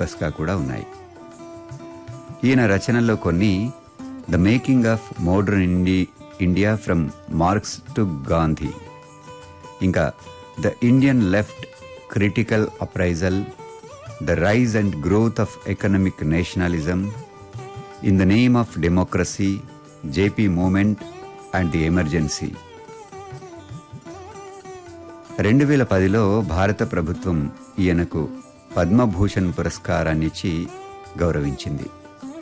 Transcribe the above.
సిలబస్గా కూడా ఉన్నాయి ఈయన రచనల్లో కొన్ని the making of modern Indi India from Marx to Gandhi ఇంకా the Indian left critical appraisal the rise and growth of economic nationalism in the name of democracy JP movement and the emergency రెండు వేల పదిలో భారత ప్రభుత్వం ఈయనకు పద్మభూషణ్ పురస్కారాన్నిచ్చి గౌరవించింది